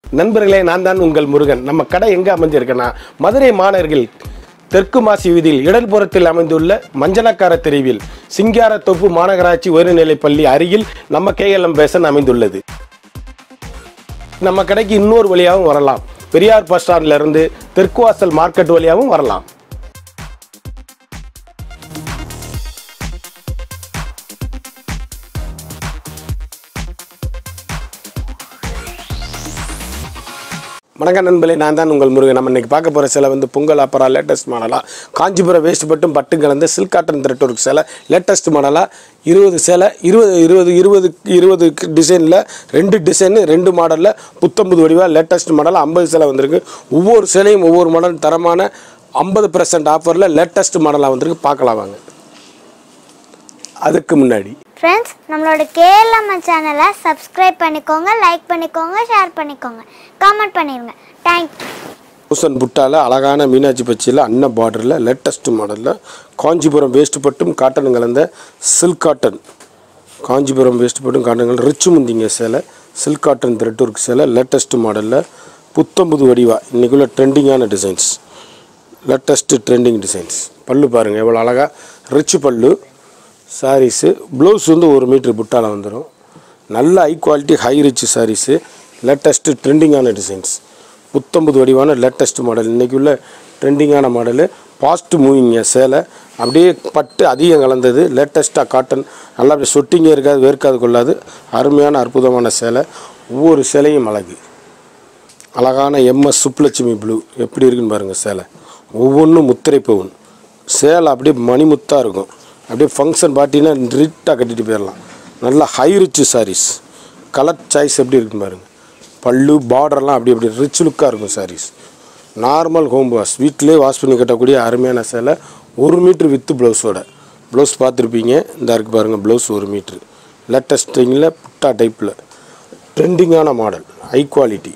நண்பர்களே நான் தான் உங்கள் முருகன் நம்ம கடை எங்கே அமைஞ்சிருக்குன்னா மதுரை மாநகரில் தெற்கு மாசி வீதியில் இடல்புறத்தில் அமைந்துள்ள மஞ்சளக்கார தெருவில் சிங்காரத்தோப்பு மாநகராட்சி உயர்நிலைப் பள்ளி அருகில் நம்ம கேஎல்எம் பேசன் அமைந்துள்ளது நம்ம கடைக்கு இன்னொரு வழியாகவும் வரலாம் பெரியார் பஸ் ஸ்டாண்ட்ல இருந்து தெற்கு வாசல் மார்க்கெட் வழியாகவும் வரலாம் வணக்கம் நண்பர்களே நான் தான் உங்கள் முருகன் நம்ம இன்னைக்கு பார்க்க போகிற சிலை வந்து பொங்கல் அப்புறம் லேட்டஸ்ட் மாடலாக காஞ்சிபுரம் வேஸ்ட் பட்டும் பட்டு கலந்து சில்க் காட்டன் த்ரெட்டோருக்கு சிலை லேட்டஸ்ட் மாடலாக இருபது சேலை இருபது இருபது இருபது இருபது டிசைனில் ரெண்டு டிசைனு ரெண்டு மாடலில் புத்தம்புது வடிவாக லேட்டஸ்ட் மாடல் ஐம்பது சேலை வந்திருக்கு ஒவ்வொரு சேலையும் ஒவ்வொரு மாடல் தரமான ஐம்பது பர்சன்ட் ஆஃபரில் லேட்டஸ்ட் மாடலாக வந்திருக்கு பார்க்கலாம் வாங்க அதுக்கு முன்னாடி ஃப்ரெண்ட்ஸ் நம்மளோட கேஎல்எம் சேனலை சப்ஸ்கிரைப் பண்ணிக்கோங்க லைக் பண்ணிக்கோங்க ஷேர் பண்ணிக்கோங்க காமெண்ட் பண்ணிடுங்க தேங்க்யூ பூசன் புட்டால அழகான மீனாட்சி பச்சியில் அன்ன பார்டரில் லேட்டஸ்ட் மாடலில் காஞ்சிபுரம் வேஸ்ட் பட்டும் காட்டன் கலந்த சில்க் காட்டன் காஞ்சிபுரம் வேஸ்ட் பட்டும் காட்டன் கலந்த ரிச்சு முந்திங்க சேலை சில்க் காட்டன் த்ரெட் ஒர்க் சேலை லேட்டஸ்ட் மாடலில் புத்தம்புது வடிவா இன்றைக்குள்ள ட்ரெண்டிங்கான டிசைன்ஸ் லேட்டஸ்ட் ட்ரெண்டிங் டிசைன்ஸ் பல்லு பாருங்கள் எவ்வளோ அழகாக ரிச் பல்லு சாரீஸு ப்ளவுஸ் வந்து ஒரு மீட்ரு புட்டால வந்துடும் நல்ல high quality high rich sarees latest ட்ரெண்டிங்கான டிசைன்ஸ் புத்தம்புது வடிவான லேட்டஸ்ட் மாடல் இன்றைக்கி உள்ள ட்ரெண்டிங்கான மாடலு ஃபாஸ்ட் மூவிங்க சேலை அப்படியே பட்டு அதிகம் கலந்தது லேட்டஸ்ட்டாக காட்டன் நல்லா அப்படியே சொட்டிங்கே இருக்காது வேர்க்காது கொள்ளாது அருமையான அற்புதமான சேலை ஒவ்வொரு சேலையும் அழகு அழகான எம்எஸ் சுப்புலட்சுமி ப்ளூ எப்படி இருக்குன்னு பாருங்கள் சேலை ஒவ்வொன்றும் முத்திரை பவுன் சேலை அப்படியே மணிமுத்தாக இருக்கும் அப்படியே ஃபங்க்ஷன் பார்ட்டினா ரிட்டாக கட்டிட்டு போயிடலாம் நல்லா high rich sarees colour choice எப்படி இருக்குன்னு பாருங்கள் பல்லு பார்டர்லாம் அப்படி அப்படி ரிச் லுக்காக இருக்கும் சாரீஸ் நார்மல் ஹோம் வாஷ் வீட்டிலே வாஷ் பண்ணி கட்டக்கூடிய அருமையான சேலை ஒரு மீட்ரு வித்து ப்ளவுஸோட ப்ளவுஸ் பார்த்துருப்பீங்க இந்த இருக்கு பாருங்கள் ப்ளவுஸ் ஒரு மீட்ரு லேட்டஸ்டிங்கில் புட்டா டைப்பில் ட்ரெண்டிங்கான model high quality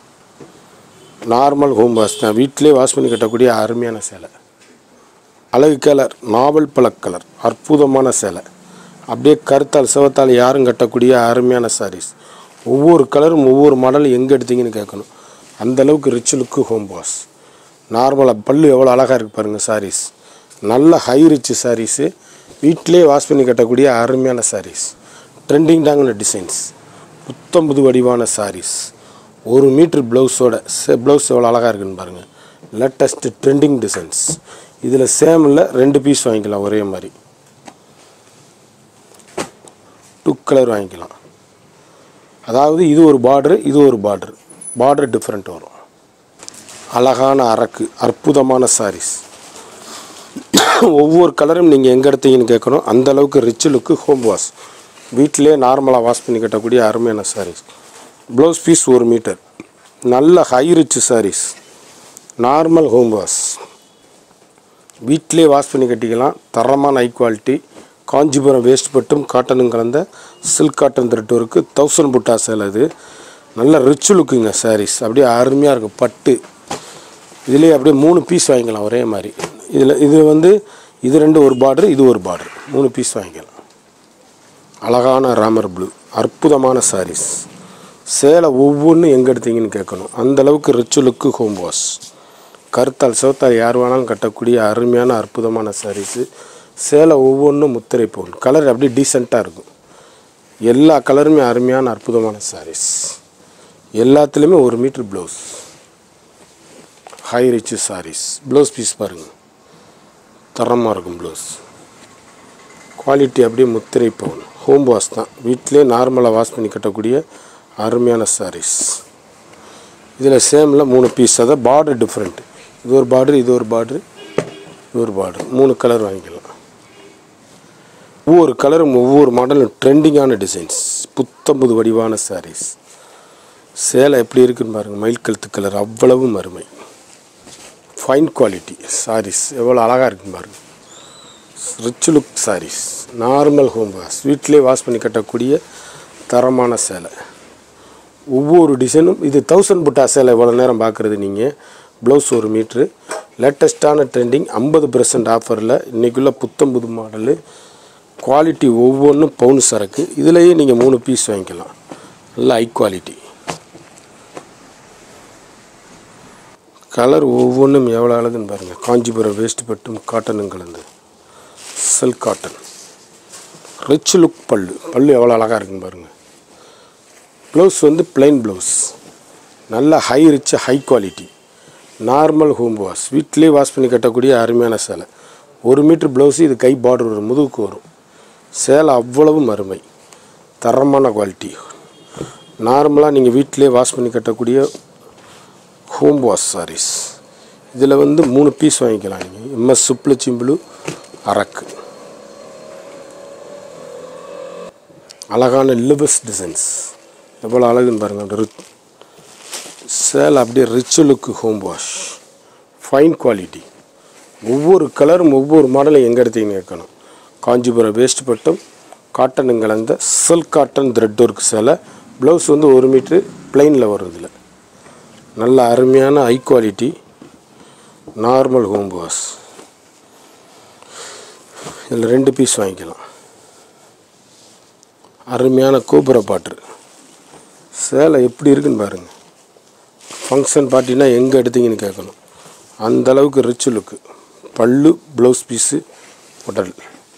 normal home wash தான் வீட்டிலே வாஷ் பண்ணி கட்டக்கூடிய அருமையான சேலை அழகு கலர் நாவல் பழக் கலர் அற்புதமான சேலை அப்படியே கருத்தால் சிவத்தால் யாரும் கட்டக்கூடிய அருமையான சாரீஸ் ஒவ்வொரு கலரும் ஒவ்வொரு மாடலும் எங்கே எடுத்தீங்கன்னு கேட்கணும் அந்த அளவுக்கு ரிச் லுக்கு ஹோம் வாஷ் நார்மலாக பல்லு எவ்வளோ அழகாக இருக்கு பாருங்கள் சாரீஸ் நல்ல ஹை ரிச் சாரீஸு வீட்டிலே வாஷ் பண்ணி கட்டக்கூடிய அருமையான சாரீஸ் ட்ரெண்டிங் டாங்கின டிசைன்ஸ் புத்தம் புது வடிவான சாரீஸ் ஒரு மீட்ரு ப்ளவுஸோட ப்ளவுஸ் எவ்வளோ அழகாக இருக்குன்னு பாருங்கள் லேட்டஸ்ட் ட்ரெண்டிங் டிசைன்ஸ் இதில் சேமில் ரெண்டு பீஸ் வாங்கிக்கலாம் ஒரே மாதிரி டூ கலர் வாங்கிக்கலாம் அதாவது இது ஒரு பார்டரு இது ஒரு பார்டரு பார்டர் டிஃப்ரெண்ட் வரும் அழகான அரக்கு அற்புதமான சாரீஸ் ஒவ்வொரு கலரும் நீங்கள் எங்கே எடுத்தீங்கன்னு கேட்கணும் அந்த அளவுக்கு ரிச் லுக்கு ஹோம் வாஷ் வீட்டிலே நார்மலாக வாஷ் பண்ணி கட்டக்கூடிய அருமையான சாரீஸ் ப்ளவுஸ் பீஸ் ஒரு மீட்டர் நல்ல high rich sarees normal home wash வீட்டிலே வாஷ் பண்ணி கட்டிக்கலாம் தரமான ஹை குவாலிட்டி காஞ்சிபுரம் வேஸ்ட் பட்டும் காட்டனும் கலந்த silk cotton thread work thousand புட்டா சேலை இது நல்ல ரிச் லுக்குங்க சாரீஸ் அப்படியே அருமையாக இருக்கும் பட்டு இதுலேயே அப்படியே மூணு பீஸ் வாங்கிக்கலாம் ஒரே மாதிரி இதில் இது வந்து இது ரெண்டு ஒரு பார்டர் இது ஒரு பார்டர் மூணு பீஸ் வாங்கிக்கலாம் அழகான ராமர் ப்ளூ அற்புதமான சாரீஸ் சேலை ஒவ்வொன்றும் எங்கே எடுத்தீங்கன்னு கேட்கணும் அந்த அளவுக்கு ரிச் லுக்கு ஹோம் வாஷ் கருத்தால் சிவத்தால் யார் வேணாலும் கட்டக்கூடிய அருமையான அற்புதமான சாரீஸு சேலை ஒவ்வொன்றும் முத்திரை போகும் கலர் அப்படியே டீசெண்டாக இருக்கும் எல்லா கலருமே அருமையான அற்புதமான சாரீஸ் எல்லாத்துலேயுமே ஒரு metre blouse high rich sarees blouse piece பாருங்கள் தரமாக இருக்கும் ப்ளவுஸ் குவாலிட்டி அப்படியே முத்திரை போகணும் ஹோம் வாஷ் தான் வீட்டிலே நார்மலாக வாஷ் பண்ணி கட்டக்கூடிய அருமையான சாரீஸ் இதில் சேமில் மூணு பீஸ் அதாவது பார்டர் டிஃப்ரெண்ட் இது ஒரு பார்டர் இது ஒரு பார்டர் இது ஒரு பார்டர் மூணு கலர் வாங்கிக்கலாம் ஒவ்வொரு கலரும் ஒவ்வொரு மாடலும் ட்ரெண்டிங்கான டிசைன்ஸ் புத்தம்புது வடிவான சாரீஸ் சேலை எப்படி இருக்குன்னு பாருங்கள் மயில் கழுத்து கலர் அவ்வளவும் அருமை ஃபைன் குவாலிட்டி சாரீஸ் எவ்வளோ அழகாக இருக்குன்னு பாருங்கள் rich look sarees normal home wash வீட்டிலே வாஷ் பண்ணி கட்டக்கூடிய தரமான சேலை ஒவ்வொரு டிசைனும் இது தௌசண்ட் புட்டா சேலை இவ்வளோ நேரம் பார்க்குறது நீங்கள் ப்ளவுஸ் ஒரு மீட்ரு லேட்டஸ்ட்டான ட்ரெண்டிங் ஐம்பது பர்சன்ட் ஆஃபரில் இன்றைக்குள்ள புத்தம் புது மாடலு குவாலிட்டி ஒவ்வொன்றும் பவுன் சரக்கு இதுலேயே நீங்கள் மூணு பீஸ் வாங்கிக்கலாம் நல்ல ஹை குவாலிட்டி கலர் ஒவ்வொன்றும் எவ்வளோ அழகுன்னு பாருங்கள் காஞ்சிபுரம் வேஸ்ட் பட்டும் காட்டனும் கலந்து சில்க் காட்டன் ரிச் லுக் பல்லு பல்லு எவ்வளோ அழகாக இருக்குன்னு பாருங்கள் ப்ளவுஸ் வந்து பிளைன் ப்ளவுஸ் நல்ல high rich high quality normal home wash வீட்டிலே வாஷ் பண்ணி கட்டக்கூடிய அருமையான சேலை ஒரு மீட்ரு ப்ளவுஸு இது கை பார்டர் வரும் முதுகுக்கு வரும் சேலை அவ்வளவும் அருமை தரமான குவாலிட்டி நார்மலாக நீங்கள் வீட்டிலே வாஷ் பண்ணி கட்டக்கூடிய ஹோம் வாஷ் சாரீஸ் இதில் வந்து மூணு பீஸ் வாங்கிக்கலாம் நீங்கள் எம்எஸ் சுப்ள சிம்பிளு அரக்கு அழகான லிவஸ் டிசைன்ஸ் எவ்வளோ அழகுன்னு பாருங்கள் அந்த ரிச் சேலை அப்படியே rich look home wash fine quality ஒவ்வொரு கலரும் ஒவ்வொரு மாடலும் எங்கே எடுத்தீங்கன்னு கேட்கணும் காஞ்சிபுரம் வேஸ்ட் பட்டும் காட்டனும் கலந்த சில்க் காட்டன் த்ரெட் ஒர்க் சேலை ப்ளவுஸ் வந்து ஒரு மீட்ரு பிளைனில் வரும் இதில் நல்ல அருமையான high quality normal home wash இதில் ரெண்டு பீஸ் வாங்கிக்கலாம் அருமையான கோபுர பாட்ரு சேலை எப்படி இருக்குன்னு பாருங்கள் ஃபங்க்ஷன் பார்ட்டினா எங்கே எடுத்தீங்கன்னு கேட்கணும் அந்த அளவுக்கு rich look pallu blouse piece உடல்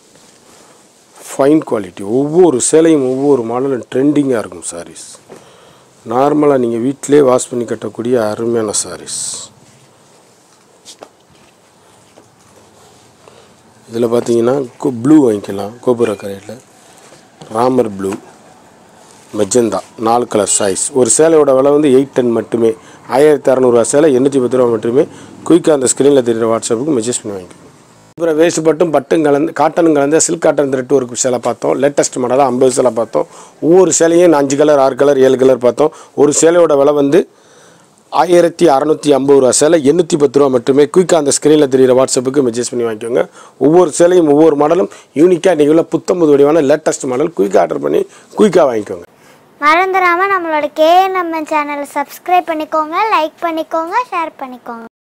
ஃபைன் குவாலிட்டி ஒவ்வொரு சேலையும் ஒவ்வொரு மாடலும் ட்ரெண்டிங்காக இருக்கும் சாரீஸ் நார்மலாக நீங்கள் வீட்டிலே வாஷ் பண்ணி கட்டக்கூடிய அருமையான சாரீஸ் இதில் பார்த்தீங்கன்னா ப்ளூ வாங்கிக்கலாம் கோபுர கரையில் ராமர் ப்ளூ மெஜந்தா நாலு கலர் சைஸ் ஒரு சேலையோட விலை வந்து எயிட் டென் மட்டுமே ஆயிரத்தி அறநூறுவா சேலை எண்ணூற்றி பத்து ரூபா மட்டுமே குயிக்காக அந்த ஸ்க்ரீனில் தெரியுற வாட்ஸ்அப்புக்கு மெசேஜ் பண்ணி வாங்கிக்கோங்க அப்புறம் வேஸ்ட் பட்டும் பட்டும் கலந்து காட்டனும் கலந்த சில்க் காட்டன் த்ரெட் ஒரு சேலை பார்த்தோம் லேட்டஸ்ட் மாடலாக ஐம்பது சேலை பார்த்தோம் ஒவ்வொரு சேலையும் அஞ்சு கலர் ஆறு கலர் ஏழு கலர் பார்த்தோம் ஒரு சேலையோட விலை வந்து ஆயிரத்தி அறநூற்றி ஐம்பது ரூபா சேலை எண்ணூற்றி பத்து ரூபா மட்டுமே குயிக்காக அந்த ஸ்க்ரீனில் தெரியிற வாட்ஸ்அப்புக்கு மெசேஜ் பண்ணி வாங்கிக்கோங்க ஒவ்வொரு சேலையும் ஒவ்வொரு மாடலும் யூனிக்காக இன்றைக்கி உள்ள புத்தம்பது வடிவான லேட்டஸ்ட் மாடல் குயிக்காக ஆர்டர் பண்ணி குயிக்காக வாங்கிக்கோங்க மறந்துடாமல் நம்மளோட கேஎன்எம்என் சேனலை சப்ஸ்கிரைப் பண்ணிக்கோங்க லைக் பண்ணிக்கோங்க ஷேர் பண்ணிக்கோங்க